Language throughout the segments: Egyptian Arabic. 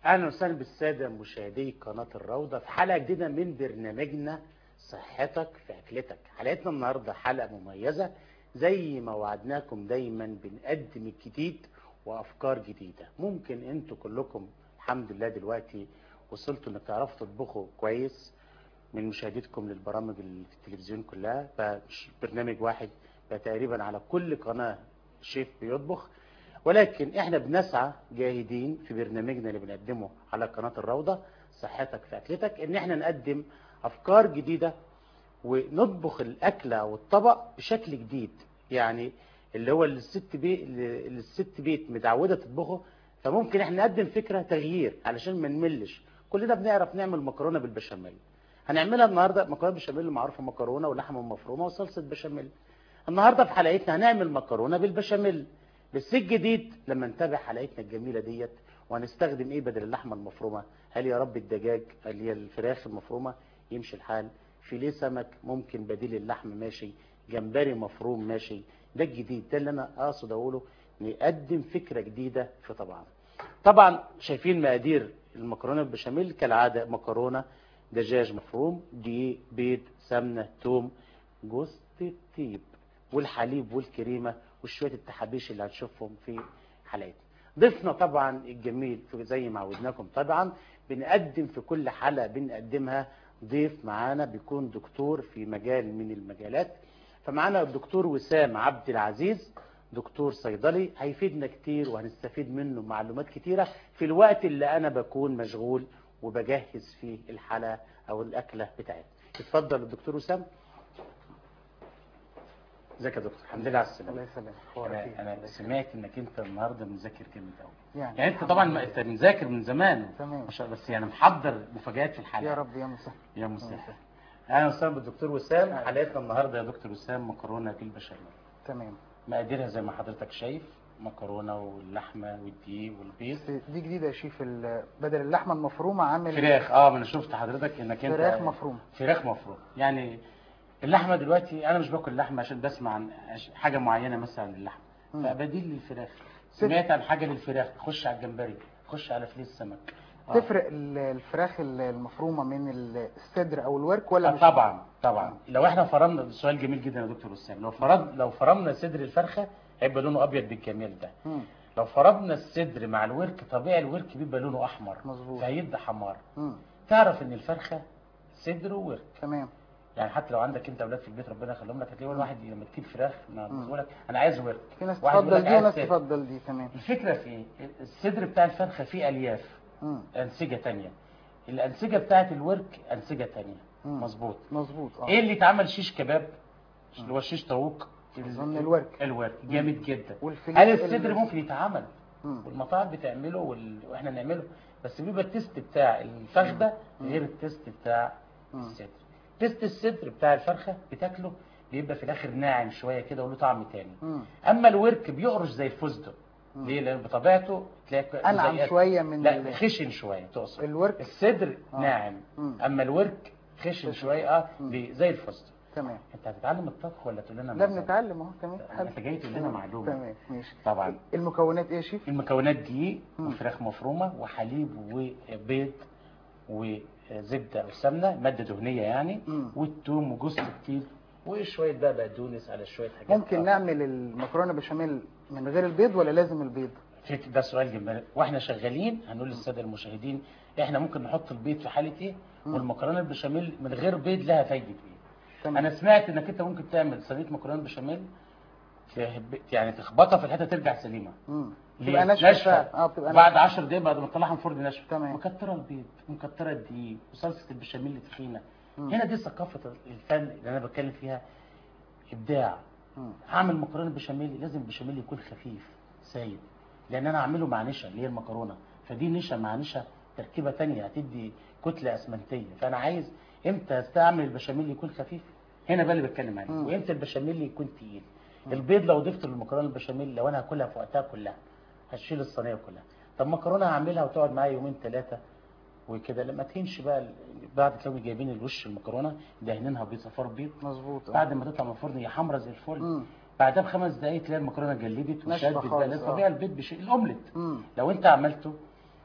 اهلا وسهلا بالساده مشاهدي قناه الروضه في حلقه جديده من برنامجنا صحتك في اكلتك حلقتنا النهارده حلقه مميزه زي ما وعدناكم دايما بنقدم الجديد وافكار جديده ممكن انتوا كلكم الحمد لله دلوقتي وصلتوا انك تعرفوا تطبخوا كويس من مشاهدتكم للبرامج اللي في التلفزيون كلها بقى مش برنامج واحد بقى تقريبا على كل قناه شيف بيطبخ ولكن احنا بنسعى جاهدين في برنامجنا اللي بنقدمه على قناة الروضة صحتك في اكلتك ان احنا نقدم افكار جديدة ونطبخ الاكلة او الطبق بشكل جديد يعني اللي هو اللي الست بيت اللي الست بيت متعودة تطبخه فممكن احنا نقدم فكرة تغيير علشان ما نملش كلنا بنعرف نعمل مكرونة بالبشاميل هنعملها النهارده مكرونه بشاميل معروفه مكرونه ولحمه مفرومه وصلصه بشاميل النهارده في حلقتنا هنعمل مكرونه بالبشاميل بس الجديد لما نتابع حلقتنا الجميله ديت وهنستخدم ايه بدل اللحمه المفرومه هل يا رب الدجاج هل هي الفراخ المفرومه يمشي الحال فيليه سمك ممكن بديل اللحم ماشي جمبري مفروم ماشي ده الجديد ده اللي انا اقصد اقوله نقدم فكره جديده في طبعا طبعا شايفين مقادير المكرونه بالبشاميل كالعاده مكرونه دجاج مفروم دقيق بيض سمنه توم جوز الطيب والحليب والكريمه وشويه التحابيش اللي هنشوفهم في حلقتنا ضيفنا طبعا الجميل في زي ما عودناكم طبعا بنقدم في كل حلقه بنقدمها ضيف معانا بيكون دكتور في مجال من المجالات فمعانا الدكتور وسام عبد العزيز دكتور صيدلي هيفيدنا كتير وهنستفيد منه معلومات كتيرة في الوقت اللي أنا بكون مشغول وبجهز فيه الحلقة أو الأكلة بتاعتي اتفضل الدكتور وسام ازيك يا دكتور الحمد لله على السلامه الله يسلمك أخبارك إيه؟ انا انا سمعت انك انت النهارده مذاكر جامد قوي يعني, يعني انت طبعا ما- انت مذاكر من زمان تمام. ما شاء الله بس يعني محضر مفاجآت في الحلقه يا رب يا مسهل يا يا مسهل مسهل. اهلا وسهلا بالدكتور وسام أهلا. حلقتنا النهارده يا دكتور وسام مكرونه بالبشاميل تمام مقاديرها زي ما حضرتك شايف مكرونه واللحمه والدقيق والبيض بس دي جديده يا شيف ال- بدل اللحمه المفرومه عامل فراخ اه ما انا شفت حضرتك انك انت فراخ مفرومه فراخ مفروم يعني اللحمه دلوقتي انا مش باكل لحمه عشان بسمع عن عش- حاجه معينه مثلا للحمه مم. فبديل للفراخ ست- سمعت عن حاجه للفراخ خش على الجمبري خش على فيليه السمك آه. تفرق ال- الفراخ ال- المفرومه من ال- الصدر او الورك ولا آه مش طبعا طبعا لو احنا فرمنا سؤال جميل جدا يا دكتور وسام لو فرض لو فرمنا صدر الفرخه هيبقى لونه ابيض بالجمال ده مم. لو فرضنا الصدر مع الورك طبيعي الورك بيبقى لونه احمر مظبوط. فهيدي حمار مم. تعرف ان الفرخه صدر وورك تمام يعني حتى لو عندك انت اولاد في البيت ربنا يخليهم لك هتلاقي واحد لما تجيب فراخ مم. يقول لك انا عايز ورك في ناس واحد يقول تفضل لك دي عايز وناس صدر. تفضل دي تمام الفكره في ايه الصدر بتاع الفرخه فيه الياف مم. انسجه تانية الانسجه بتاعت الورك انسجه تانية مم. مظبوط مظبوط اه ايه اللي اتعمل شيش كباب اللي هو شيش طاووق أظن الورك. الورك جامد جدا والفيليه هل الصدر ال- ممكن يتعمل مم. والمطاعم بتعمله وال... واحنا نعمله بس بيبقى التيست بتاع الفخده مم. غير التيست بتاع مم. الصدر تيست الصدر بتاع الفرخه بتاكله بيبقى في الاخر ناعم شويه كده وله طعم تاني مم. اما الورك بيقرش زي الفستق مم. ليه لان بطبيعته تلاقي انعم زي- شويه من لا ال- خشن شويه تقصد الورك الصدر آه. ناعم مم. اما الورك خشن خشن. شويه اه مم. بي- زي الفستق تمام انت هتتعلم الطبخ ولا تقول لنا لا معلومة؟ بنتعلم اهو تمام انت جاي تقول لنا تمام. معلومه تمام ماشي طبعا المكونات ايه يا شيف المكونات دقيق مم. وفراخ مفرومه وحليب وبيض وزبده او سمنه ماده دهنيه يعني مم. والثوم وجوز الطيب وشويه بقى بقدونس على شويه حاجات ممكن آه. نعمل المكرونه بشاميل من غير البيض ولا لازم البيض في ده سؤال جميل واحنا شغالين هنقول للساده المشاهدين احنا ممكن نحط البيض في حاله ايه مم. والمكرونه البشاميل من غير بيض لها فايده ايه تمام انا سمعت انك انت ممكن تعمل صينيه مكرونه بشاميل تهب- يعني تخبطها في الحته ترجع سليمه مم. ليه؟ تبقى ناشفه فعلا. اه بتبقى بعد ناشفه 10 دقايق بعد ما تطلعها من الفرن ناشفه تمام. مكتره البيض مكتره الدقيق وصلصه البشاميل تخينه مم. هنا دي ثقافه الفن اللي انا بتكلم فيها ابداع مم. هعمل مكرونه بشاميل لازم البشاميل يكون خفيف سايب لان انا هعمله مع نشا اللي هي المكرونه فدي نشا مع نشا تركيبه تانية هتدي كتله اسمنتيه فانا عايز امتى استعمل البشاميل يكون خفيف هنا بقى اللي بتكلم عليه مم. وامتى البشاميل يكون تقيل البيض لو ضفت للمكرونه البشاميل لو انا هاكلها في وقتها كلها هشيل الصينيه كلها طب مكرونه هعملها وتقعد معايا يومين ثلاثه وكده لما تهنش بقى ال- بعد تلاقوا جايبين الوش المكرونه دهنينها بيض صفار بيض مظبوط آه. بعد ما تطلع من الفرن هي حمرا زي الفل مم. بعدها بخمس دقايق تلاقي المكرونه جلبت ناشفة وشدت بقى خالص، لأن آه. طبيعي البيض بشيء الاومليت مم. لو انت عملته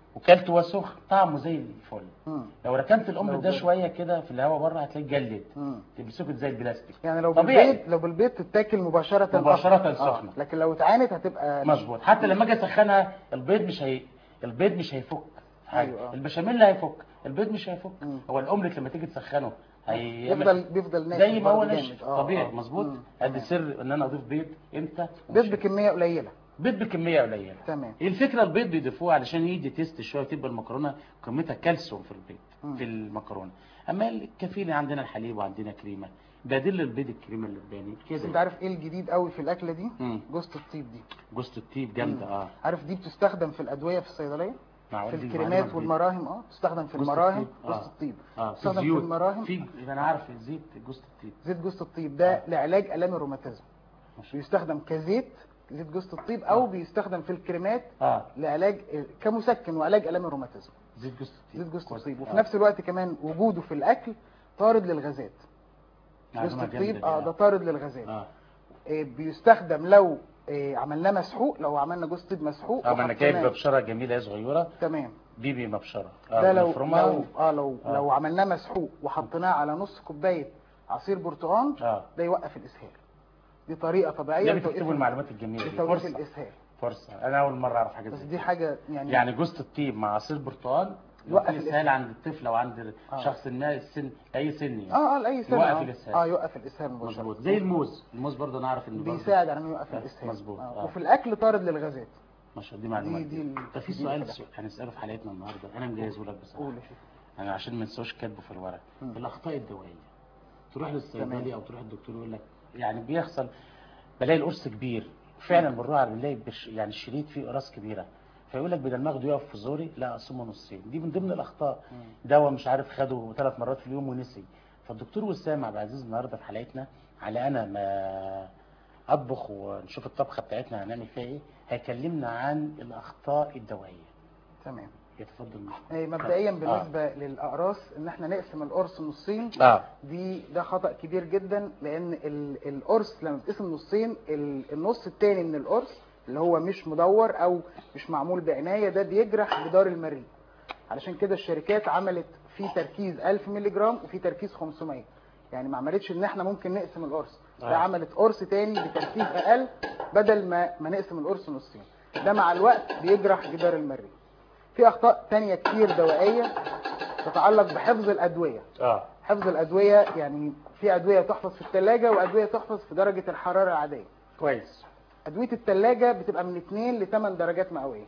وكلت وهو سخن طعمه زي الفل مم. لو ركنت الام لو ده ب- شويه كده في الهواء بره هتلاقيه جلد مم. تمسكه زي البلاستيك يعني لو طبيعي. بالبيض لو بالبيض تتاكل مباشرة مباشرة أصلاً. سخنة. لكن لو اتعانت هتبقى مظبوط حتى لما اجي اسخنها البيض مش هي البيض مش هيفك حاجه أيوة، آه. البشاميل هيفك البيض مش هيفك مم. هو الاومليت لما تيجي تسخنه هي بيفضل بيفضل ناشف زي ما هو برضه ناشف جامد. آه، طبيعي آه. مظبوط مم. ادي تمام. سر ان انا اضيف بيض امتى بيض ومش- بكمية قليلة بيض بكميه قليله تمام هي الفكره البيض بيضيفوه علشان يدي تيست شويه تبقى المكرونه قيمتها كالسيوم في البيض مم. في المكرونه اما الكفيل عندنا الحليب وعندنا كريمه بديل البيض الكريمه اللباني بس انت كده عارف ايه الجديد قوي في الاكله دي مم. جوزة الطيب دي جوزة الطيب جامده مم. اه عارف دي بتستخدم في الادويه في الصيدليه معقول في دي الكريمات معلومة جديدة. والمراهم اه بتستخدم في جوزة المراهم الطيب، آه. جوزة الطيب اه في بتستخدم في الزيوت المراهم في انا عارف زيت جوزة الطيب زيت جوزة الطيب ده آه. لعلاج الام الروماتيزم ماشي. بيستخدم كزيت زيت جوزة الطيب او آه. بيستخدم في الكريمات اه لعلاج كمسكن وعلاج الام الروماتيزم زيت جوزة الطيب زيت جوزة كويس. الطيب وفي آه. نفس الوقت كمان وجوده في الاكل طارد للغازات جوزة معلومة الطيب جامدة اه دي. ده طارد للغازات اه آه، بيستخدم لو آه، عملناه مسحوق لو عملنا جوز طيب مسحوق اه ما انا جايب وحطيناه- مبشره جميله يا صغيره تمام بيبي مبشره ده لو مفرومة لو و- اه لو آه. لو عملناه مسحوق وحطيناه على نص كوبايه عصير برتقال اه ده يوقف الاسهال دي طريقه طبيعيه ده لتوقيف بتكتبوا المعلومات الجميله دي لتوقيف فرصه الاسهال فرصه انا اول مره اعرف حاجه بس زي دي كده حاجه يعني يعني جوزة الطيب مع عصير برتقال يوقف يوقف الاسهال الإسهال. عند الطفل او عند آه. شخص ما السن اي سن يعني اه اه لاي سنه يوقف آه. الإسهال. اه يوقف الاسهال مباشره مظبوط زي الموز الموز برضه انا عارف انه برضه بيساعد على انه يوقف آه، الاسهال مظبوط، آه. آه. وفي الاكل طارد للغازات ما شاء الله دي معلومات دي- دي- طب في دي سؤال الحاجة. سؤال هنساله في حلقتنا النهارده انا مجهزه لك بصراحه قول يا شيخ انا عشان ما ننساوش كاتبه في الورق مم. الاخطاء الدوائيه تروح تمام. للصيدلي او تروح الدكتور يقول لك يعني بيحصل بلاقي القرص كبير فعلا بنروح على بنلاقي برش- يعني الشريط فيه قراص كبيره فيقول لك بدل ما اخده يقف في زوري لا اقسمه نصين دي من ضمن الاخطاء مم. دواء مش عارف خده ثلاث مرات في اليوم ونسي فالدكتور وسام عبد العزيز النهارده في حلقتنا على انا ما اطبخ ونشوف الطبخه بتاعتنا هنعمل فيها ايه هيكلمنا عن الاخطاء الدوائيه تمام يتفضل آه، مبدئيا آه. بالنسبه للاقراص ان احنا نقسم القرص نصين اه دي ده خطأ كبير جدا لأن ال- القرص لما بتقسم نصين ال- النص التاني من القرص اللي هو مش مدور أو مش معمول بعناية ده بيجرح جدار المريء علشان كده الشركات عملت في تركيز 1000 مللي جرام وفي تركيز 500 يعني ما عملتش ان احنا ممكن نقسم القرص آه. ده عملت قرص تاني بتركيز اقل بدل ما ما نقسم القرص نصين ده مع الوقت بيجرح جدار المريء في اخطاء تانية كتير دوائية تتعلق بحفظ الادوية اه حفظ الأدوية يعني في أدوية تحفظ في الثلاجة وأدوية تحفظ في درجة الحرارة العادية كويس أدوية الثلاجة بتبقى من 2 ل 8 درجات مئوية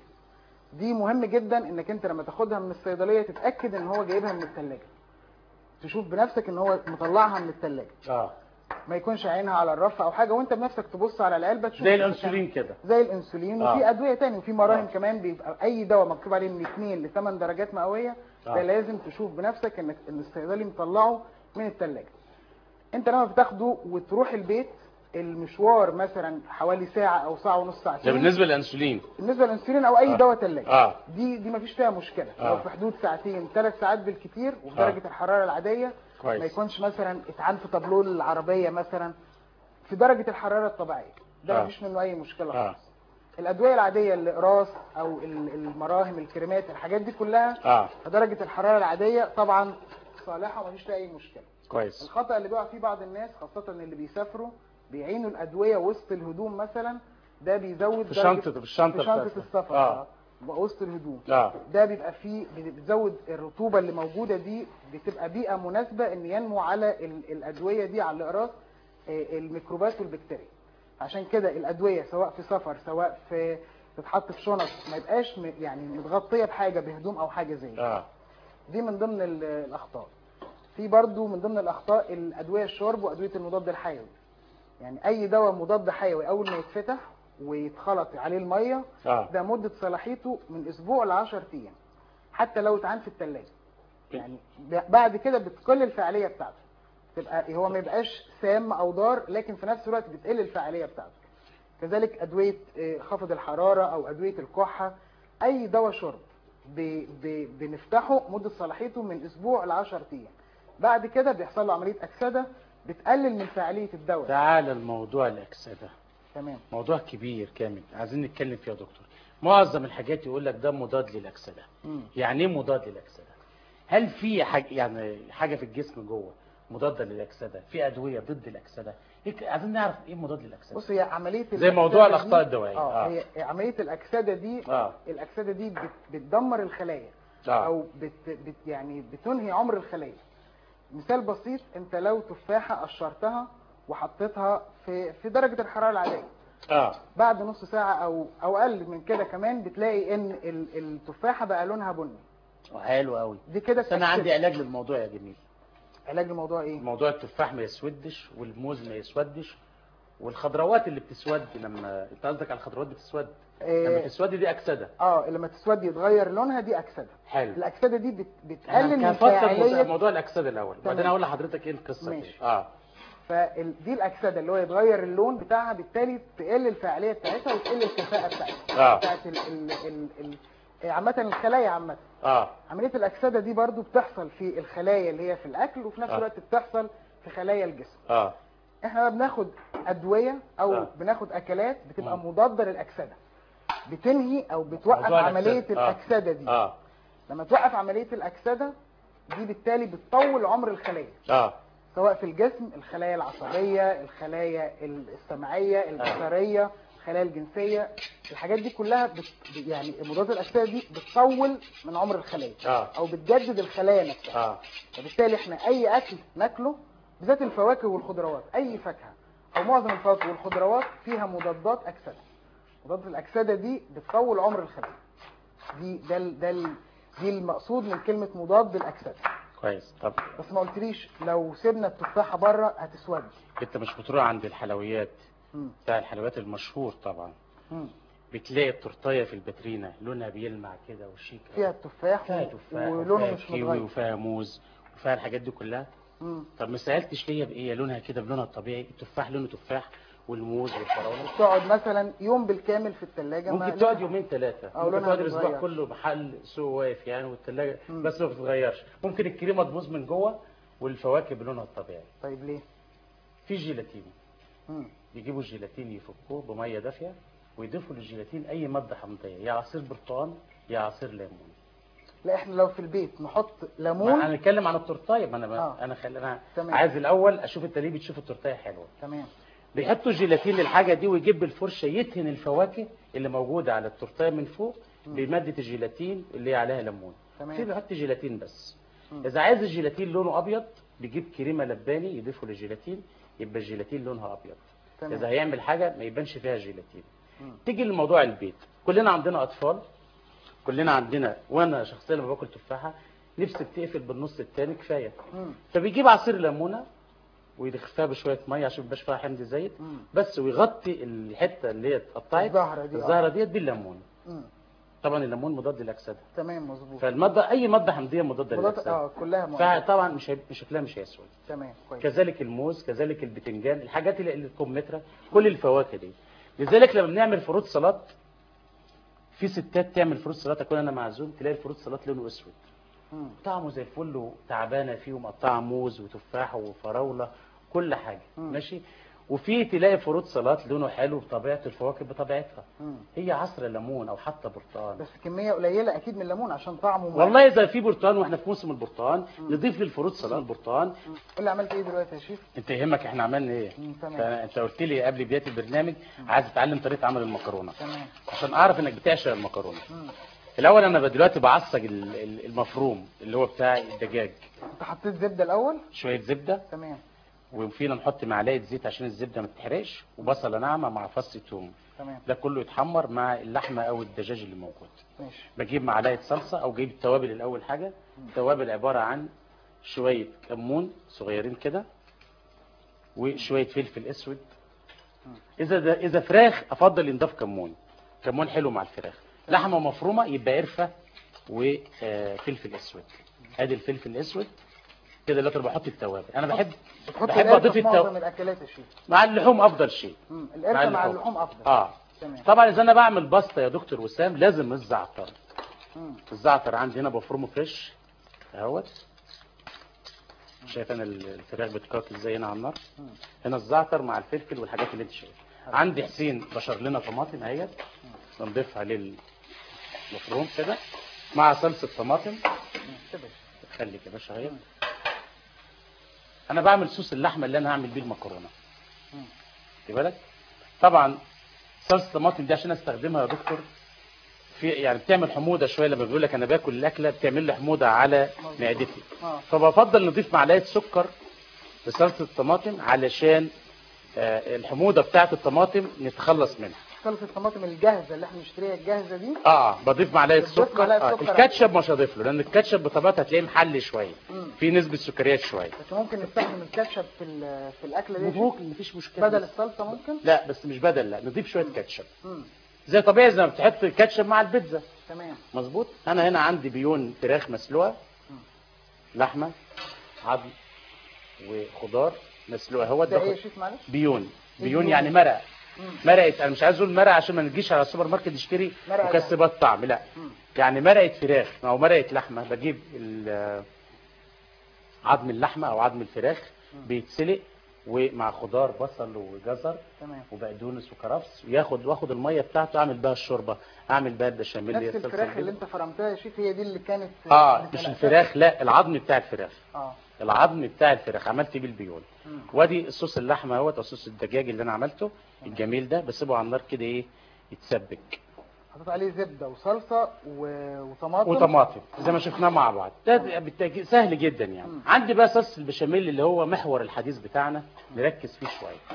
دي مهم جدا انك انت لما تاخدها من الصيدلية تتأكد ان هو جايبها من الثلاجة تشوف بنفسك ان هو مطلعها من الثلاجة اه ما يكونش عينها على الرف او حاجة وانت بنفسك تبص على العلبة تشوف زي إذا كان- الانسولين كده زي الانسولين آه. وفي ادويه تاني وفي مراهم آه. كمان بيبقى اي دواء مكتوب عليه من 2 ل 8 درجات مئويه آه. ده لازم تشوف بنفسك انك ان الصيدلي مطلعه من الثلاجه انت لما بتاخده وتروح البيت المشوار مثلا حوالي ساعه او ساعه ونص ده ساعتين بالنسبه للانسولين بالنسبه للانسولين او اي آه. دواء ثلاجه اه دي دي مفيش فيها مشكله آه. لو في حدود ساعتين ثلاث ساعات بالكتير وفي درجه الحراره العاديه ما كويس يكونش مثلا اتعان في طابلون العربيه مثلا في درجه الحراره الطبيعيه ده آه. مفيش منه اي مشكله آه. خالص الادويه العاديه الاقراص او ال- المراهم الكريمات الحاجات دي كلها اه في درجه الحراره العاديه طبعا صالحه ومفيش فيها اي مشكله كويس الخطا اللي بيقع فيه بعض الناس خاصه اللي بيسافروا بيعينوا الادويه وسط الهدوم مثلا ده بيزود في درجة- شنطه في الشنطه في شنطه بتاعتك. السفر اه آه. وسط الهدوم اه ده بيبقى فيه بتزود الرطوبه اللي موجوده دي بتبقى بيئه مناسبه ان ينمو على ال- الادويه دي على الاقراص آه، الميكروبات والبكتيريا عشان كده الادويه سواء في سفر سواء في تتحط في شنط ما يبقاش م- يعني متغطيه بحاجه بهدوم او حاجه زي كده. اه دي من ضمن ال- الاخطاء في برضو من ضمن الاخطاء الادويه الشرب وادويه المضاد الحيوي يعني اي دواء مضاد حيوي اول ما يتفتح ويتخلط عليه الميه اه ده مدة صلاحيته من أسبوع ل 10 أيام حتى لو اتعان في الثلاجة يعني ب- بعد كده بتقل الفعالية بتاعته تبقى هو ما يبقاش سام أو ضار لكن في نفس الوقت بتقل الفعالية بتاعته كذلك أدوية آه، خفض الحرارة أو أدوية الكحة أي دواء شرب ب- ب- بنفتحه مدة صلاحيته من أسبوع ل 10 أيام بعد كده بيحصل له عملية أكسدة بتقلل من فعالية الدواء تعال الموضوع الاكسده تمام موضوع كبير كامل عايزين نتكلم فيه يا دكتور معظم الحاجات يقول لك ده مضاد للاكسده مم. يعني ايه مضاد للاكسده هل في حاجه يعني حاجه في الجسم جوه مضاده للاكسده في ادويه ضد الاكسده هيك عايزين نعرف ايه مضاد للاكسده بص هي عمليه زي موضوع الأكسدة الأخطاء دي- الدوائية. اه آه. هي هي عمليه الاكسده دي اه الاكسده دي بت- بتدمر الخلايا اه او بت بت يعني بتنهي عمر الخليه مثال بسيط انت لو تفاحه قشرتها وحطيتها في في درجه الحراره العاديه اه بعد نص ساعه او او اقل من كده كمان بتلاقي ان ال- التفاحه بقى لونها بني حلو قوي دي كده بس انا اتأكدت. عندي علاج للموضوع يا جميل علاج الموضوع ايه موضوع التفاح ما يسودش والموز ما يسودش والخضروات اللي بتسود لما انت قصدك على الخضروات بتسود لما إيه تسود دي اكسده اه لما تسود يتغير لونها دي اكسده حلو الاكسده دي بت بتقلل من انا هفصل موضوع- فاعليه موضوع الاكسده الاول تمام. بعدين اقول لحضرتك ايه القصه ماشي. دي اه فدي الاكسده اللي هو يتغير اللون بتاعها بالتالي تقل الفاعليه بتاعتها وتقل الكفاءه بتاعتها اه بتاعت ال ال ال ال عامه الخلايا عامه اه عمليه الاكسده دي برضو بتحصل في الخلايا اللي هي في الاكل وفي نفس آه. الوقت بتحصل في خلايا الجسم اه احنا بقى بناخد ادويه او آه. بناخد اكلات بتبقى مم. مضاده للاكسده بتنهي او بتوقف موضوع عمليه الأكسدة. آه. الاكسده دي اه لما توقف عمليه الاكسده دي بالتالي بتطول عمر الخليه اه سواء في الجسم الخلايا العصبيه الخلايا السمعيه البصريه الخلايا الجنسيه الحاجات دي كلها بت... يعني مضادات الاكسده دي بتطول من عمر الخلايا اه او بتجدد الخلايا نفسها اه فبالتالي احنا اي اكل ناكله بالذات الفواكه والخضروات اي فاكهه او معظم الفواكه والخضروات فيها مضادات اكسده مضادات الاكسده دي بتطول عمر الخليه دي ده ال- ده ال- دي المقصود من كلمه مضاد الاكسده كويس طب بس ما قلتليش لو سيبنا التفاحه بره هتسود انت مش بتروح عند الحلويات مم. بتاع الحلويات المشهور طبعا مم. بتلاقي التورتايه في الباترينا لونها بيلمع كده وشيك فيها التفاح فيها تفاح ولونه وفيها مش كيوي متغير وفيها موز وفيها الحاجات دي كلها مم. طب ما سالتش ليا بايه لونها كده بلونها الطبيعي التفاح لونه تفاح والموز والفراوله تقعد مثلا يوم بالكامل في الثلاجه ممكن تقعد يومين ثلاثة أو ممكن لونها تقعد الأسبوع بتتغير. كله محل سوق واقف يعني والثلاجة مم. بس ما بتتغيرش ممكن الكريمة تبوظ من جوه والفواكه بلونها الطبيعي طيب ليه؟ في جيلاتين مم. بيجيبوا الجيلاتين يفكوه بمية دافية ويضيفوا للجيلاتين أي مادة حمضية يا عصير برتقال يا عصير ليمون لا احنا لو في البيت نحط ما ليمون هنتكلم عن التورتايه ما انا آه. انا خل... انا تمام. عايز الاول اشوف انت ليه بتشوف التورتايه حلوه تمام بيحطوا جيلاتين للحاجه دي ويجيب بالفرشه يدهن الفواكه اللي موجوده على التورتايه من فوق بماده الجيلاتين اللي عليها ليمون تمام. في بيحط جيلاتين بس مم. اذا عايز الجيلاتين لونه ابيض بيجيب كريمه لباني يضيفه للجيلاتين يبقى الجيلاتين لونها ابيض تمام. اذا هيعمل حاجه ما يبانش فيها جيلاتين مم. تيجي لموضوع البيت كلنا عندنا اطفال كلنا عندنا وانا شخصيا لما باكل تفاحه نفسي بتقفل بالنص التاني كفايه مم. فبيجيب عصير ليمونه ويدخلها بشويه ميه عشان ما يبقاش فيها حمض زايد مم. بس ويغطي الحته اللي هي اتقطعت الزهرة دي، آه. الزهره ديت بالليمون مم. طبعا الليمون مضاد للاكسده تمام مظبوط فالماده اي ماده حمضيه مضاده مضاد- للاكسده اه كلها مؤثرة. فطبعا مش هيب- مش شكلها مش هيسود تمام كويس كذلك الموز كذلك البتنجان الحاجات اللي اللي الكمثرى كل الفواكه دي لذلك لما بنعمل فروت سلطات في ستات تعمل فروت سلطه اكون انا معزوم تلاقي الفروت سلطات لونه اسود مم. طعمه زي الفل وتعبانه فيه ومقطعه موز وتفاح وفراوله كل حاجه مم. ماشي وفي تلاقي فروت سلطات لونه حلو بطبيعته الفواكه بطبيعتها مم. هي عصر ليمون او حتى برتقال بس كمية قليلة أكيد من الليمون عشان طعمه مميز. والله اذا في برتقال واحنا في موسم البرتقال نضيف للفروت سلطات البرتقال مم. قول لي عملت إيه دلوقتي يا شيف؟ انت يهمك احنا عملنا ايه مم، تمام. فأنا- انت قلت لي قبل بدايه البرنامج عايز اتعلم طريقه عمل المكرونه تمام عشان اعرف انك بتعشق المكرونه مم. الاول انا دلوقتي بعصج ال- ال- المفروم اللي هو بتاع الدجاج أنت حطيت زبدة الأول؟ شويه زبده تمام وفينا نحط معلقه زيت عشان الزبده ما تتحرقش وبصله ناعمه مع فص ثوم تمام ده كله يتحمر مع اللحمه او الدجاج اللي موجود ماشي بجيب معلقه صلصه او جايب التوابل الاول حاجه التوابل عباره عن شويه كمون صغيرين كده وشويه فلفل اسود اذا ده اذا فراخ افضل ينضاف كمون كمون حلو مع الفراخ لحمه مفرومه يبقى قرفه وفلفل اسود ادي الفلفل الاسود كده دلوقتي أنا بحط التوابل انا بحب بتحط بحب القرفة اضيف في معظم التوابل الأكلات يا شيف مع اللحوم افضل شيء مم. مع القرفة مع اللحوم. اللحوم أفضل اه تمام طبعا اذا انا بعمل باستا يا دكتور وسام لازم الزعتر مم. الزعتر عندي هنا بفرمه فريش اهوت شايف انا الفراخ بتكاك ازاي هنا على النار مم. هنا الزعتر مع الفلفل والحاجات اللي انت شايفها عندي حسين بشر لنا طماطم اهيت بنضيفها للمفروم كده مع صلصه طماطم كده خليك يا باشا اهي انا بعمل صوص اللحمه اللي انا هعمل بيه المكرونه مم. خد بالك طبعا صلصه الطماطم دي عشان استخدمها يا دكتور في يعني بتعمل حموضه شويه لما بيقول لك انا باكل الاكله بتعمل لي حموضه على مظبوط. معدتي اه فبفضل نضيف معلقه سكر لصلصه الطماطم علشان آه، الحموضه بتاعه الطماطم نتخلص منها صلصه الطماطم الجاهزه اللي احنا بنشتريها الجاهزه دي اه بضيف معلقه بتضيف سكر معلقة آه. سكر. الكاتشب مش هضيف له لان الكاتشب بطبيعته هتلاقيه محلي شويه مم. في نسبه سكريات شويه بس ممكن نستخدم الكاتشب في ال- في الاكله دي ممكن مفيش مشكله بدل الصلصه ممكن لا بس مش بدل لا نضيف شويه كاتشب مم. زي طبيعي زي ما بتحط الكاتشب مع البيتزا تمام مظبوط انا هنا عندي بيون فراخ مسلوقه مم. لحمه عظم وخضار مسلوقه هو ده ايه يا ده شيف معلش بيون بيون بيون؟ يعني مرق مم. مرقه انا مش عايز اقول مرقه عشان ما نجيش على السوبر ماركت نشتري مرقة مكسبات طعم لا مم. يعني مرقه فراخ او مرقه لحمه بجيب ال- عظم اللحمه او عظم الفراخ بيتسلق ومع خضار بصل وجزر تمام وبقدونس وكرفس وياخد واخد الميه بتاعته اعمل بها الشوربه اعمل بها البشاميل اللي هي نفس الصلصة الفراخ اللي البيضاء. انت فرمتها يا شيف هي دي اللي كانت اه اللي مش سلقتها؟ الفراخ لا العظم بتاع الفراخ اه العظم بتاع الفراخ عملت بيه البيون مم. وادي الصوص اللحمه اهوت او صوص الدجاج اللي انا عملته الجميل ده بسيبه على النار كده ايه يتسبك حطيت عليه زبده وصلصه و... وطماطم وطماطم زي ما شفناه مع بعض ده بالتأكيد سهل جدا يعني مم. عندي بقى صوص البشاميل اللي هو محور الحديث بتاعنا نركز فيه شويه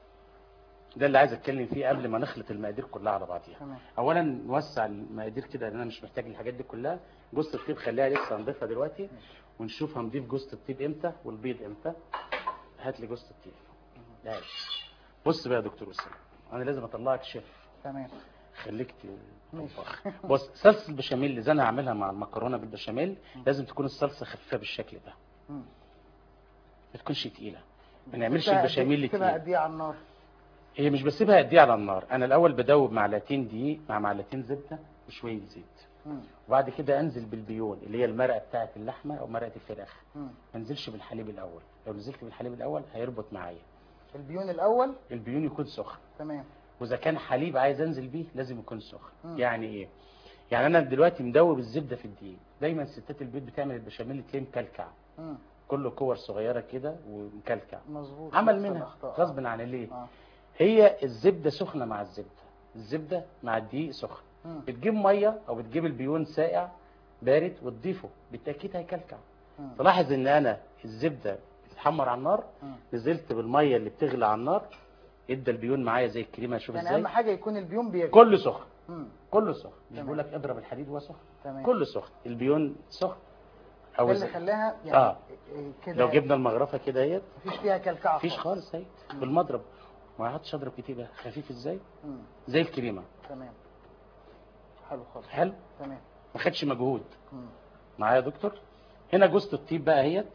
ده اللي عايز اتكلم فيه قبل ما نخلط المقادير كلها على بعضيها تمام اولا نوسع المقادير كده لان انا مش محتاج الحاجات دي كلها جوز الطيب خليها لسه هنضيفها دلوقتي ونشوف هنضيف جوز الطيب امتى والبيض امتى هات لي جوز الطيب تعال. بص بقى يا دكتور اسامه انا لازم اطلعك شيف تمام خليك ت- ماشي. طباخ بص صلصه البشاميل اللي انا هعملها مع المكرونه بالبشاميل لازم تكون الصلصه خفيفه بالشكل ده مم. ما تكونش تقيله ما نعملش سيبها قد- البشاميل سيبها تقيل قد ايه على النار هي مش بسيبها قد ايه على النار انا الاول بدوب معلقتين دقيق مع معلقتين زبده وشويه زيت مم. وبعد كده انزل بالبيون اللي هي المرقه بتاعه اللحمه او مرقه الفراخ مم. ما انزلش بالحليب الاول لو نزلت بالحليب الاول هيربط معايا البيون الاول البيون يكون سخن تمام واذا كان حليب عايز انزل بيه لازم يكون سخن مم. يعني ايه يعني انا دلوقتي مدوب الزبده في الدقيق دايما ستات البيت بتعمل البشاميل تلاقيه مكلكع مم. كله كور صغيره كده ومكلكع مظبوط عمل نفس منها الأخطاء. غصب عن ليه اه هي الزبده سخنه مع الزبده الزبده مع الدقيق سخن مم. بتجيب ميه او بتجيب البيون ساقع بارد وتضيفه بالتاكيد هيكلكع مم. تلاحظ ان انا الزبده بتتحمر على النار مم. نزلت بالميه اللي بتغلي على النار ادى البيون معايا زي الكريمه شوف يعني ازاي اهم حاجه يكون البيون بيغلي كله سخن مم. كله سخن مش تمام. بقول لك اضرب الحديد وهو سخن تمام كله سخن البيون سخن ده او اللي زي- خلاها يعني آه. إيه كده لو جبنا المغرفه كده اهيت مفيش فيها كلكعه مفيش خالص اهي بالمضرب ما حطش اضرب كتير بقى خفيف ازاي مم. زي الكريمه تمام حلو خالص حلو تمام ما خدش مجهود مم. معايا يا دكتور هنا جوزة الطيب بقى اهيت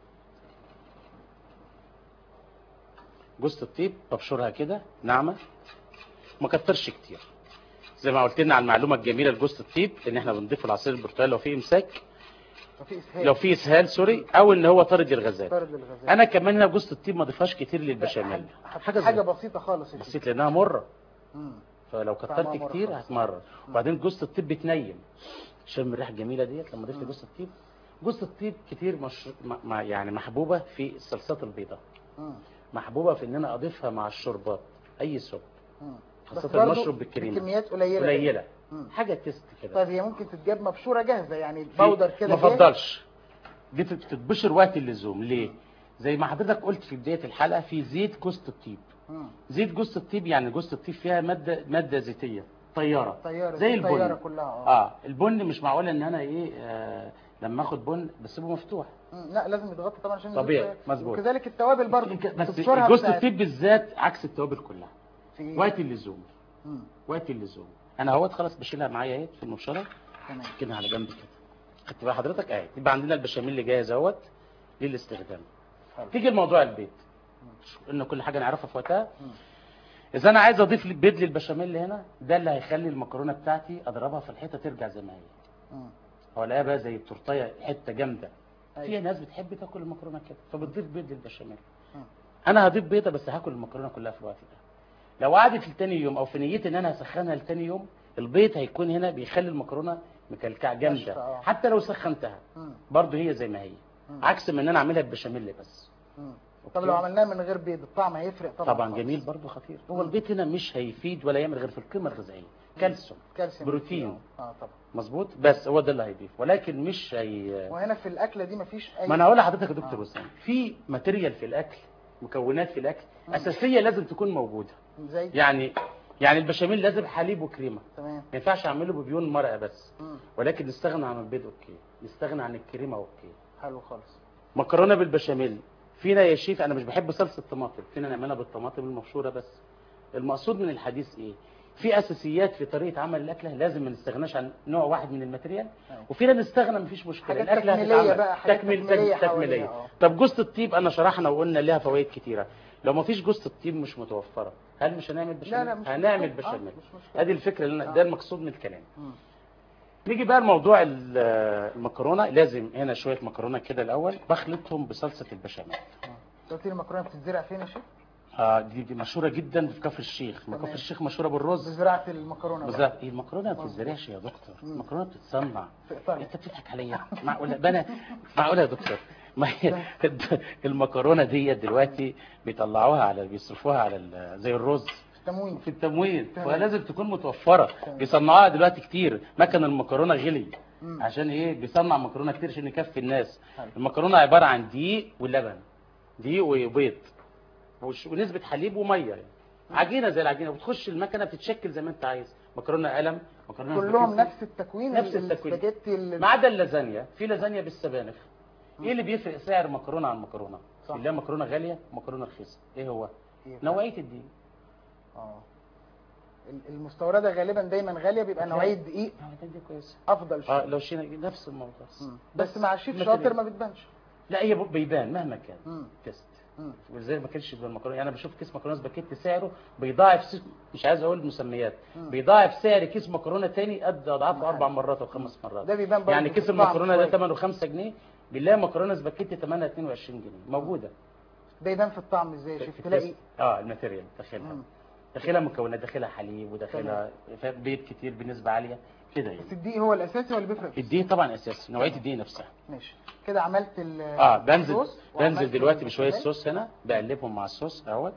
جوزة الطيب ببشرها كده ناعمه ما كترش كتير زي ما قلت لنا على المعلومه الجميله لجوزة الطيب ان احنا بنضيف العصير البرتقال لو فيه امساك ففي اسهال لو فيه اسهال سوري او ان هو طارد للغازات طارد للغازات انا كمان هنا جوزة الطيب ما ضيفهاش كتير للبشاميل حاجه حاجه حاجه صغيرة. بسيطه خالص يا شيخ. بسيط لانها مره مم. فلو طعمها كترت مرة كتير خالص. هتمرر وبعدين جوزة الطيب بتنيم شم الريحه الجميله ديت لما ضفت مم. جوزة الطيب جوزة الطيب كتير مش... م- م- يعني محبوبه في الصلصات البيضاء مم. محبوبه في ان انا اضيفها مع الشربات اي سوب مم. خاصة بس برضو المشروب بالكريمة. بكميات قليله قليله مم. حاجه تيست كده طيب هي ممكن تتجاب مبشوره جاهزه يعني في- بودر كده ما جاهز؟ افضلش دي تت- تتبشر وقت اللزوم ليه زي ما حضرتك قلت في بدايه الحلقه في زيت جوزة الطيب مم. زيت جوزة الطيب يعني جوزة الطيب فيها ماده ماده زيتيه طياره طياره زي البن. الطياره كلها اه اه البن مش معقول ان انا ايه آه لما اخد بن بسيبه مفتوح مم. لا لازم يتغطى طبعا عشان طبيعي، يزيد- مظبوط. وكذلك التوابل برضه بس تبشرها جوز بتاعت- الطيب بالذات عكس التوابل كلها في وقت اللزوم مم. وقت اللزوم انا اهوت خلاص بشيلها معايا اهي في المبشره تمام كده على جنب كده خدت بقى حضرتك اهي يبقى عندنا البشاميل اللي جاهز اهوت للاستخدام حلو. تيجي لموضوع البيض ان كل حاجه نعرفها في وقتها مم. اذا انا عايز اضيف لي بيض للبشاميل ده ده اللي هيخلي المكرونه بتاعتي اضربها في الحيطه ترجع زي ما هي مم. هو الاقيها بقى زي التورتيه حته جامده أيوة. في ناس بتحب تاكل المكرونه كده فبتضيف بيض للبشاميل مم. انا هضيف بيضه بس هاكل المكرونه كلها في الوقت ده لو قعدت لتاني يوم او في نيتي ان انا هسخنها لتاني يوم البيض هيكون هنا بيخلي المكرونه مكلكعه ناشفة، جامده آه. حتى لو سخنتها مم. برضه هي زي ما هي مم. عكس ما ان انا اعملها ببشاميل بس مم. طب أوكي. لو عملناه من غير بيض الطعم هيفرق طبعا طبعا خالص. جميل برضه خطير هو مم. البيض هنا مش هيفيد ولا يعمل غير في القيمه الغذائيه كالسيوم كالسيوم بروتين. اه طبعا مظبوط بس هو ده اللي هيضيف ولكن مش هي وهنا في الاكله دي مفيش اي ما انا هقول لحضرتك يا دكتور آه. وسام في ماتيريال في الاكل مكونات في الاكل مم. اساسيه لازم تكون موجوده زي يعني يعني البشاميل لازم حليب وكريمه تمام ما ينفعش اعمله ببيون مرقه بس مم. ولكن نستغنى عن البيض اوكي نستغنى عن الكريمه اوكي حلو خالص مكرونه بالبشاميل فينا يا شيف انا مش بحب صلصه الطماطم فينا نعملها بالطماطم المبشوره بس المقصود من الحديث ايه في اساسيات في طريقه عمل الاكله لازم ما نستغناش عن نوع واحد من الماتيريال أيوة. وفينا نستغنى مفيش مشكله حاجات الاكله تكميلية هتتعمل. بقى، حاجات تكميل تكميلية تكميليه حواليها، آه. طب جوزة الطيب انا شرحنا وقلنا لها فوائد كتيره لو ما فيش جوزة الطيب مش متوفره هل مش هنعمل بشاميل لا مش هنعمل مشكلة. آه، بشاميل مش مشكلة. ادي الفكره اللي أنا- آه. ده المقصود من الكلام مم. نيجي بقى لموضوع ال- المكرونه لازم هنا شويه مكرونه كده الاول بخلطهم بصلصه البشاميل أنت قلت لي المكرونه بتتزرع فين يا شيخ؟ اه دي, دي مشهوره جدا في كفر الشيخ ما تمام. كفر الشيخ مشهوره بالرز بزراعه المكرونه بقى. بالظبط إيه، المكرونه ما بتتزرعش يا دكتور مم. المكرونه بتتصنع في ايطاليا انت بتضحك عليا معقوله بنا معقوله يا دكتور ما هي المكرونه ديت دلوقتي بيطلعوها على بيصرفوها على ال- زي الرز تموين في التموين تمام. فلازم تكون متوفره تمام. بيصنعوها دلوقتي كتير مكن المكرونه غلي مم. عشان ايه بيصنع مكرونه كتير عشان يكفي الناس حلو. المكرونه عباره عن دقيق ولبن دقيق وبيض وش- ونسبه حليب وميه يعني. عجينه زي العجينه وتخش المكنه بتتشكل زي ما انت عايز مكرونه قلم مكرونه كلهم سباكيتي. نفس التكوين نفس ال- التكوين. السباجيتي اللي ما عدا اللازانيا في لازانيا بالسبانخ ايه اللي بيفرق سعر مكرونه عن مكرونه صح. اللي هي مكرونه غاليه ومكرونه رخيصه ايه هو إيه؟ نوعيه الدقيق اه ال- المستورده غالبا دايما غاليه بيبقى نوعيه دقيق نوعيه دي كويسه افضل اه شويه لو شينا نفس الموضوع مم. بس مع الشيف مثل شاطر إيه؟ ما بتبانش لا هي بيبان مهما كان مم. تيست مم. وزي ما كانش بالمكرونه يعني انا بشوف كيس مكرونه سباكيتي سعره بيضاعف س... مش عايز اقول مسميات مم. بيضاعف سعر كيس مكرونه تاني قد اضعافه نعم. اربع مرات او خمس مرات ده بيبان برضه يعني في كيس الطعم المكرونه ده شوية. ثمنه 5 جنيه بنلاقي مكرونه سباكيتي ثمنها 22 جنيه موجوده ده يبان في الطعم ازاي يا شيف في تلاقي التيست. اه الماتيريال داخلها مم. داخلها مكونات داخلها حليب وداخلها بيض كتير بنسبه عاليه كده يعني بس الدقيق هو الاساسي ولا بيفرق في الدقيق طبعا اساسي نوعيه الدقيق نفسها ماشي كده عملت ال اه بنزل الصوص وعملت بنزل دلوقتي بشويه البشاميل. صوص هنا بقلبهم مع الصوص اهوت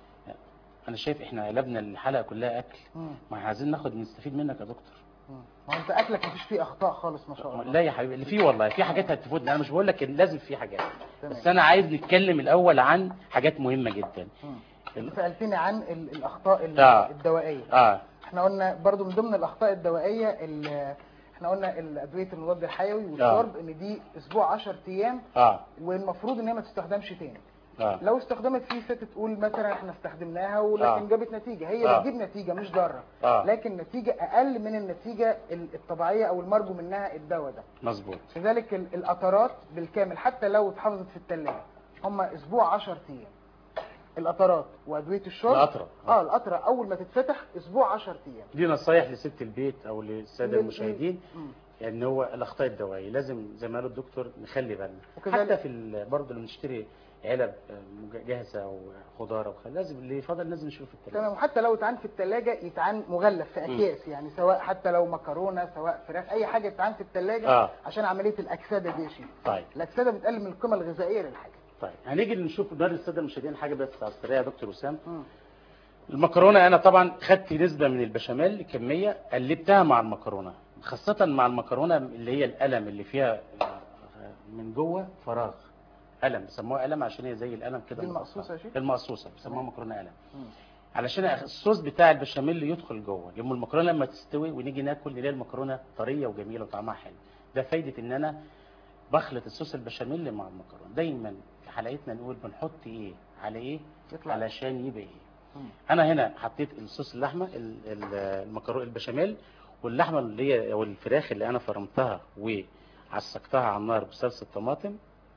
انا شايف احنا قلبنا الحلقه كلها اكل مم. ما احنا عايزين ناخد نستفيد منك يا دكتور مم. ما هو انت اكلك مفيش فيه اخطاء خالص ما شاء الله لا يا حبيبي اللي فيه والله في حاجات هتفوتنا انا مش بقول لك إن لازم في حاجات تمام. بس انا عايز نتكلم الاول عن حاجات مهمه جدا مم. ال- انت سالتني عن ال- الاخطاء ال- آه. الدوائيه اه احنا قلنا برضو من ضمن الاخطاء الدوائيه ال- احنا قلنا الادويه المضاد الحيوي والشرب ان دي اسبوع 10 ايام اه والمفروض ان هي ما تستخدمش تاني اه لو استخدمت في ست تقول مثلا احنا استخدمناها ولكن آه. جابت نتيجه هي آه. بتجيب نتيجه مش ضاره آه. لكن نتيجه اقل من النتيجه ال- الطبيعيه او المرجو منها الدواء ده مظبوط لذلك ال- القطرات بالكامل حتى لو اتحفظت في الثلاجه هم اسبوع 10 ايام القطرات وادويه الشرب القطرة. اه القطره اول ما تتفتح اسبوع 10 ايام دي نصايح لست البيت او للساده لل- المشاهدين مم. ان هو الاخطاء الدوائيه لازم زي ما قال الدكتور نخلي بالنا وكذلك- حتى في ال- برضه لما نشتري علب آه، مج- جاهزه او خضار او خل لازم اللي فاضل لازم نشوف في التلاجة تمام وحتى لو اتعان في الثلاجه يتعان مغلف في اكياس يعني سواء حتى لو مكرونه سواء فراخ اي حاجه تتعان في الثلاجه آه. عشان عمليه الاكسده دي يا شيخ طيب الاكسده بتقلل من القيمه الغذائيه للحاجه طيب هنيجي نشوف نوري الساده المشاهدين حاجه بس على السريع يا دكتور وسام مم. المكرونه انا طبعا خدت نسبه من البشاميل كميه قلبتها مع المكرونه خاصه مع المكرونه اللي هي القلم اللي فيها آه، من جوه فراغ قلم بيسموها قلم عشان هي زي القلم كده دي مقطعة. المقصوصة يا شيخ؟ المقصوصه بيسموها مكرونه قلم مم. علشان الصوص بتاع البشاميل يدخل جوه لما المكرونه لما تستوي ونيجي ناكل نلاقي المكرونه طريه وجميله وطعمها حلو ده فايده ان انا بخلط الصوص البشاميل مع المكرونه دايما في حلقتنا نقول بنحط ايه على ايه يطلع علشان يبقى ايه مم. انا هنا حطيت الصوص اللحمه ال- ال- المكرونه البشاميل واللحمه اللي هي او الفراخ اللي انا فرمتها وعسقتها على النار بصلصه طماطم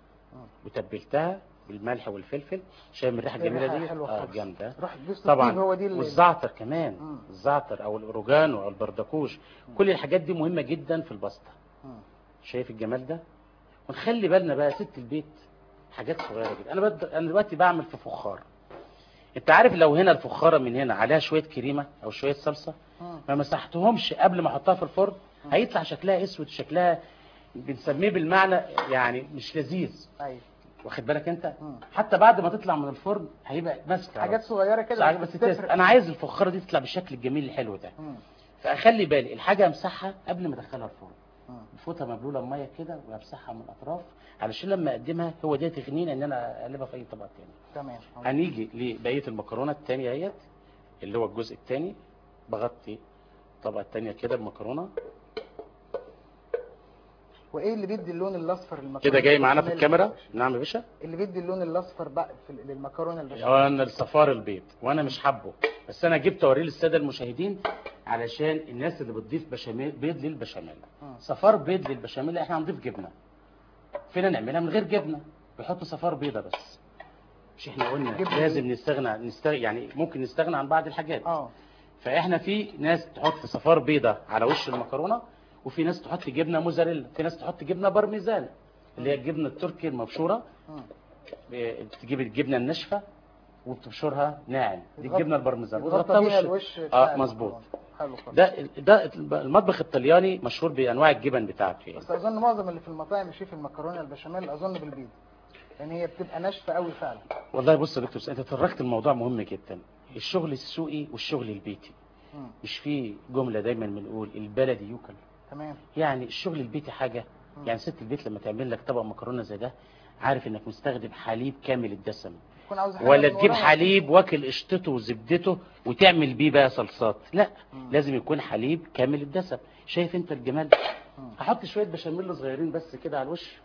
وتبلتها بالملح والفلفل شايف الريحه الجميله الريحة دي حلوة اه خالص. جامده روح جوز طبعا الطيب هو دي اللي والزعتر كمان مم. الزعتر او الاوريجانو او البردكوش كل الحاجات دي مهمه جدا في الباستا مم. شايف الجمال ده ونخلي بالنا بقى ست البيت حاجات صغيره جدا انا بد... انا دلوقتي بعمل في فخار انت عارف لو هنا الفخاره من هنا عليها شويه كريمه او شويه صلصه مم. ما مسحتهمش قبل ما احطها في الفرن هيطلع شكلها اسود شكلها بنسميه بالمعنى يعني مش لذيذ ايوه واخد بالك انت مم. حتى بعد ما تطلع من الفرن هيبقى ماسك حاجات صغيره كده بس تست. انا عايز الفخاره دي تطلع بالشكل الجميل الحلو ده مم. فاخلي بالي الحاجه امسحها قبل ما ادخلها الفرن مم. بفوطه مبلوله بميه كده وامسحها من الاطراف علشان لما اقدمها هو ده تغنينا ان انا اقلبها في اي طبق تاني تمام هنيجي لبقيه المكرونه التانية اهيت اللي هو الجزء التاني بغطي الطبقه التانية كده بمكرونه وايه اللي بيدي اللون الاصفر للمكرونه كده جاي معانا في البشاميل؟ الكاميرا نعم يا باشا اللي بيدي اللون الاصفر بقى في للمكرونه البشاميل هو انا الصفار البيض وانا مش حابه بس انا جبت اوريه للساده المشاهدين علشان الناس اللي بتضيف بشاميل بيض للبشاميل مم. صفار بيض للبشاميل احنا هنضيف جبنه فينا نعملها من غير جبنه بيحطوا صفار بيضه بس مش احنا قلنا جبنة لازم نستغنى نستغ... يعني ممكن نستغنى عن بعض الحاجات اه فاحنا في ناس تحط صفار بيضه على وش المكرونه وفي ناس تحط جبنه موزاريلا في ناس تحط جبنه بارميزان اللي هي الجبنه التركي المبشوره مم. تجيب الجبنه الناشفه وبتبشرها ناعم دي يتغطى- الجبنه البارميزان يتغطى وتغطيها بيها وش الوش بتاع اه مظبوط المكرونة. حلو خالص ده ده المطبخ الطلياني مشهور بانواع الجبن بتاعته يعني بس اظن معظم اللي في المطاعم يشوف المكرونه البشاميل اظن بالبيض لان هي بتبقى ناشفه قوي فعلا والله بص يا دكتور انت تطرقت الموضوع مهم جدا الشغل السوقي والشغل البيتي مم. مش في جمله دايما بنقول البلدي يوكل تمام يعني الشغل البيتي حاجه مم. يعني ست البيت لما تعمل لك طبق مكرونه زي ده عارف انك مستخدم حليب كامل الدسم تكون عاوز حاجه ولا من تجيب وراها. حليب واكل قشطته وزبدته وتعمل بيه بقى صلصات لا مم. لازم يكون حليب كامل الدسم شايف انت الجمال مم. هحط شويه بشاميل صغيرين بس كده على الوش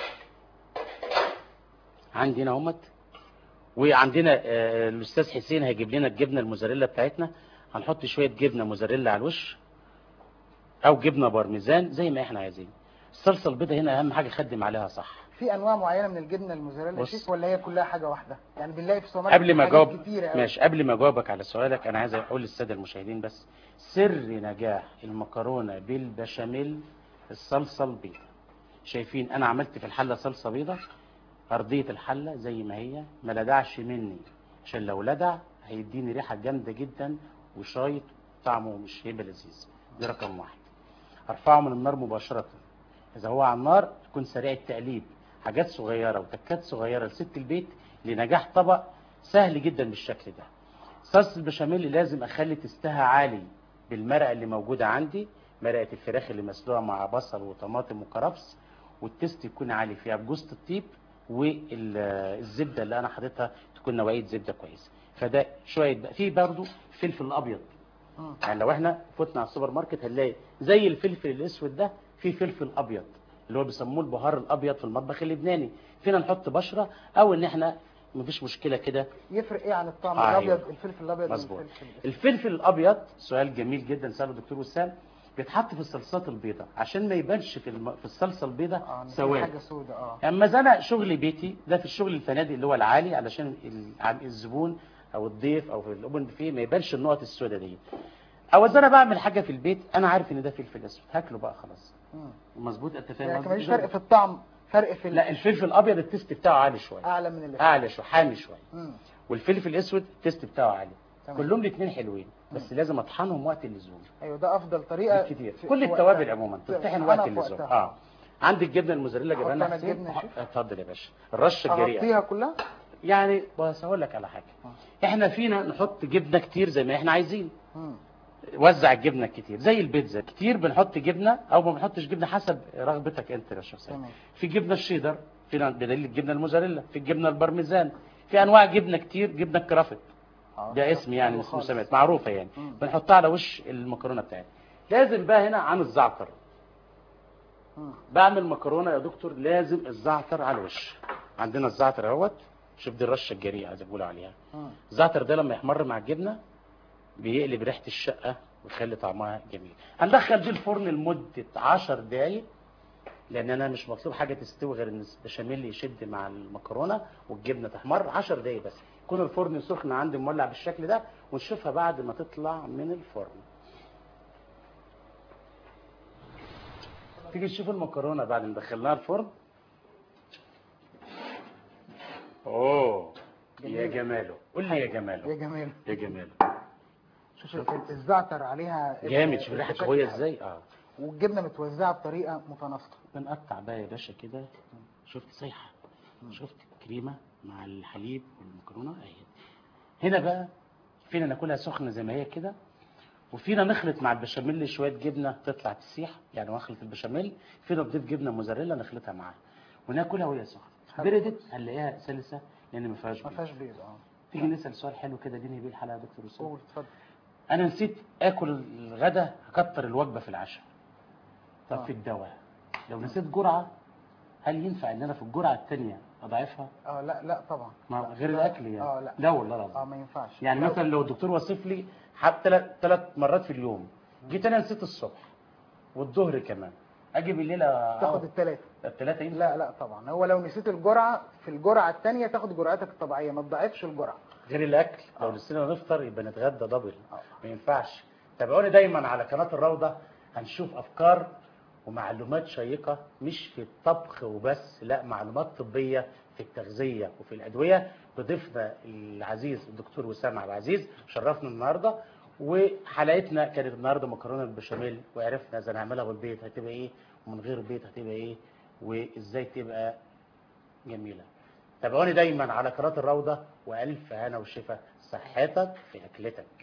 عندي هنا اهمت وعندنا آه، الاستاذ حسين هيجيب لنا الجبنه الموزاريلا بتاعتنا هنحط شويه جبنه موزاريلا على الوش او جبنه بارميزان زي ما احنا عايزين الصلصه البيضاء هنا اهم حاجه خدم عليها صح في انواع معينه من الجبنه الموزاريلا يا بص. شيف ولا هي كلها حاجه واحده يعني بنلاقي في سوبر قبل ما حاجات اجاوب كتيرة أوي. ماشي قبل ما اجاوبك على سؤالك انا عايز اقول للساده المشاهدين بس سر نجاح المكرونه بالبشاميل الصلصه البيضاء شايفين انا عملت في الحله صلصه بيضاء ارضيه الحله زي ما هي ما لدعش مني عشان لو لدع هيديني ريحه جامده جدا وشايط طعمه مش هيبقى لذيذ دي رقم واحد ارفعه من النار مباشره اذا هو على النار تكون سريع التقليب حاجات صغيره وتكات صغيره لست البيت لنجاح طبق سهل جدا بالشكل ده صلصه البشاميل لازم اخلي تستها عالي بالمرقه اللي موجوده عندي مرقه الفراخ اللي مسلوقه مع بصل وطماطم وكرفس والتست يكون عالي فيها بجوزة الطيب والزبده اللي انا حاططها تكون نوعيه زبده كويسه فده شويه بقى في برضو فلفل ابيض مم. يعني لو احنا فتنا على السوبر ماركت هنلاقي زي الفلفل الاسود ده في فلفل ابيض اللي هو بيسموه البهار الابيض في المطبخ اللبناني فينا نحط بشره او ان احنا مفيش مشكله كده يفرق ايه عن الطعم أيوة. الابيض الفلفل الابيض مظبوط والفلفل الأسود؟ الفلفل الابيض سؤال جميل جدا ساله الدكتور وسام بيتحط في الصلصات البيضاء عشان ما يبانش في الم... في الصلصه البيضاء اه إن في سواد حاجه سوداء اه اما إذا انا شغل بيتي ده في الشغل الفنادق اللي هو العالي علشان ال- عن- الزبون او الضيف او في الاوبن بوفيه ما يبانش النقط السوداء دي او اذا انا بعمل حاجه في البيت انا عارف ان ده فلفل اسود هاكله بقى خلاص مم. مظبوط انت فاهم يعني قصدي؟ مفيش فرق في الطعم فرق في ال- لا الفلفل الابيض التست بتاعه عالي شويه اعلى من اللي اعلى شويه حامي شويه مم. والفلفل الاسود التست بتاعه عالي تمام. كلهم الاثنين حلوين بس لازم اطحنهم وقت اللزوم ايوه ده افضل طريقه كتير في- كل في التوابل وقتها. عموما في- تطحن أنا وقت في اللزوم وقتها. اه عندك جبنه الموزاريلا أحط جبنه أنا حسين جبنة يا شيف؟ اتفضل يا باشا الرشه الجريئه اغطيها كلها يعني بس هقول لك على حاجه احنا فينا نحط جبنه كتير زي ما احنا عايزين مم. وزع الجبنه كتير زي البيتزا كتير بنحط جبنه او ما بنحطش جبنه حسب رغبتك انت يا شخصيا تمام. في جبنه الشيدر في بدليل الجبنه الموزاريلا في الجبنه البارميزان في انواع جبنه كتير جبنه الكرافت آه، ده اسم يعني حلو اسمه خالص. مسميات معروفه يعني مم. بنحطها على وش المكرونه بتاعتنا لازم بقى هنا عن الزعتر مم. بعمل مكرونه يا دكتور لازم الزعتر على الوش عندنا الزعتر اهوت شوف دي الرشه الجريئه زي ما بيقولوا عليها مم. الزعتر ده لما يحمر مع الجبنه بيقلب ريحه الشقه ويخلي طعمها جميل هندخل دي الفرن لمده 10 دقايق لان انا مش مطلوب حاجه تستوي غير ان البشاميل يشد مع المكرونه والجبنه تحمر 10 دقايق بس يكون الفرن سخن عندي مولع بالشكل ده ونشوفها بعد ما تطلع من الفرن تيجي تشوف المكرونه بعد ما دخلناها الفرن اوه جميل. يا عليه جماله قول لي يا يا جماله جمال يا جماله شوف ال- الزعتر عليها جامد شوف الريحه بشكل قويه حلو. ازاي اه والجبنه متوزعه بطريقه متناسقه بنقطع بقى يا باشا كده شفت سايحه شفت الكريمه مع الحليب والمكرونه اهي هنا بقى فينا ناكلها سخنه زي ما هي كده وفينا نخلط مع البشاميل شويه جبنه تطلع تسيح يعني نخلط البشاميل فينا نضيف جبنه موزاريلا نخلطها معاها وناكلها وهي سخنه حلو. بردت هنلاقيها سلسه لان ما فيهاش ما بيض. فيهاش بيض اه تيجي نسال سؤال حلو كده ديني بيه الحلقه يا دكتور اسامه قول اتفضل انا نسيت اكل الغدا هكتر الوجبه في العشاء طب آه. في الدواء لو نسيت جرعه هل ينفع ان انا في الجرعه الثانيه اضعفها اه لا لا طبعا ما لا. غير لا. الاكل يعني اه لا لا والله اه العظيم ما ينفعش يعني لو- مثلا لو الدكتور وصف لي حتى ثلاث مرات في اليوم جيت انا نسيت الصبح والظهر كمان اجي بالليل تاخد الثلاثه الثلاثه ينفع لا لا طبعا هو لو نسيت الجرعه في الجرعه الثانيه تاخد جرعتك الطبيعيه ما تضاعفش الجرعه غير الاكل لو آه. نسينا نفطر يبقى نتغدى دبل آه. ما ينفعش تابعوني دايما على قناه الروضه هنشوف افكار ومعلومات شيقه مش في الطبخ وبس لا معلومات طبيه في التغذيه وفي الادويه بضيفنا العزيز الدكتور وسام عبد العزيز شرفنا النهارده وحلقتنا كانت النهارده مكرونه بالبشاميل وعرفنا اذا نعملها بالبيض هتبقى ايه ومن غير بيض هتبقى ايه وازاي تبقى جميله تابعوني دايما على قناه الروضه والف هنا وشفا صحتك في اكلتك